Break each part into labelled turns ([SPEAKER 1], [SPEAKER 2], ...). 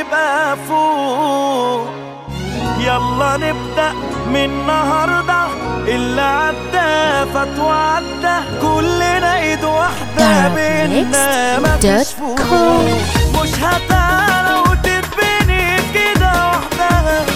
[SPEAKER 1] نبقى فوق يلا نبدأ من النهاردة اللي عدى فات وعدى كلنا ايد واحدة بينا مفيش فروق مش هتعلى وتتبني كده وحدها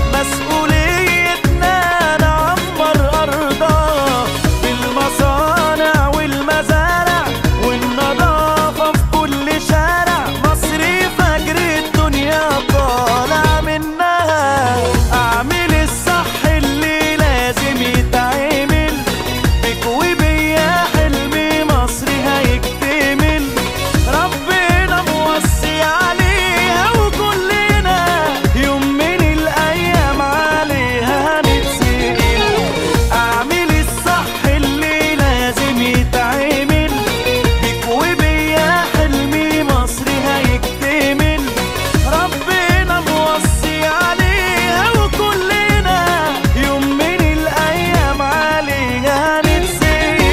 [SPEAKER 1] مسؤوليتنا نعمر أرضها بالمصانع والمزارع والنظافة في كل شارع مصري فجر الدنيا طالع منها أعمل الصح اللي لازم يتعمل بك وبيا حلمي مصري هيكتمل ربنا موصي عليها وكلنا يوم من الأيام عليها هنتسأل أعمل الصح اللي لازم يتعمل بك وبيا حلمي مصري هيكتمل ربنا موصي عليها وكلنا يوم من الأيام عليها هنتسأل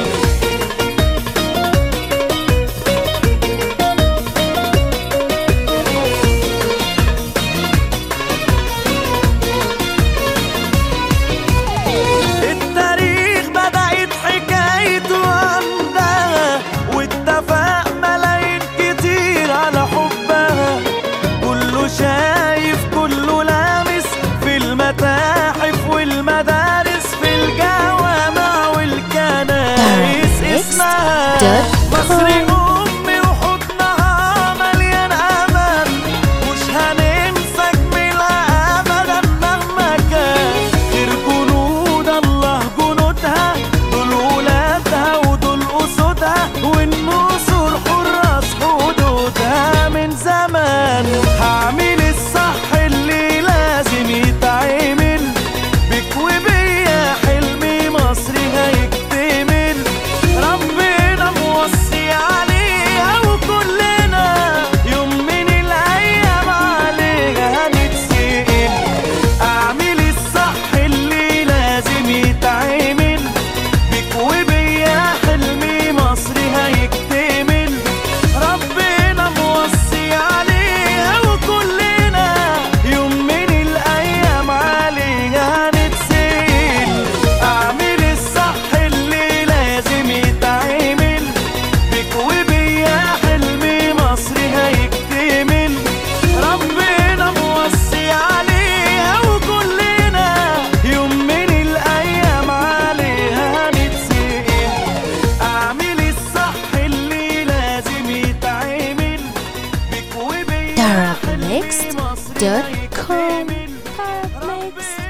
[SPEAKER 1] التاريخ بدأت حكايته عندها واتفق ملايين كتير على حبها كله شايف كله لامس في المتاحف والمدارس في الجوامع والكنائس اسمها مصر أمي وحضنها مليان أمان مش هننسى جميلها أبدا مهما كان غير جنود الله جنودها دول ولادها ودول أسودها والنسور حراس حدودها من زمان هعمل الصح اللي لازم يتعمل بك وبيا حلمي مصري هيكتمل ربنا موصي عليها وكلنا يوم من الايام عليها هنتسأل اعمل الصح اللي لازم يتعمل بك وبيا حلمي مصري هيكتمل ربنا موصي عليها وكلنا يوم من الايام عليها هنتسأل اعمل الصح اللي لازم يتعمل بك وبيا حلمي مصري هيكتمل ربنا موصي عليها وكلنا يوم من الايام عليها هنتسأل اعمل الصح اللي لازم يتعمل بك وبيا حلمي مصري
[SPEAKER 2] Darabmixed.com
[SPEAKER 1] هيكتمل. ربنا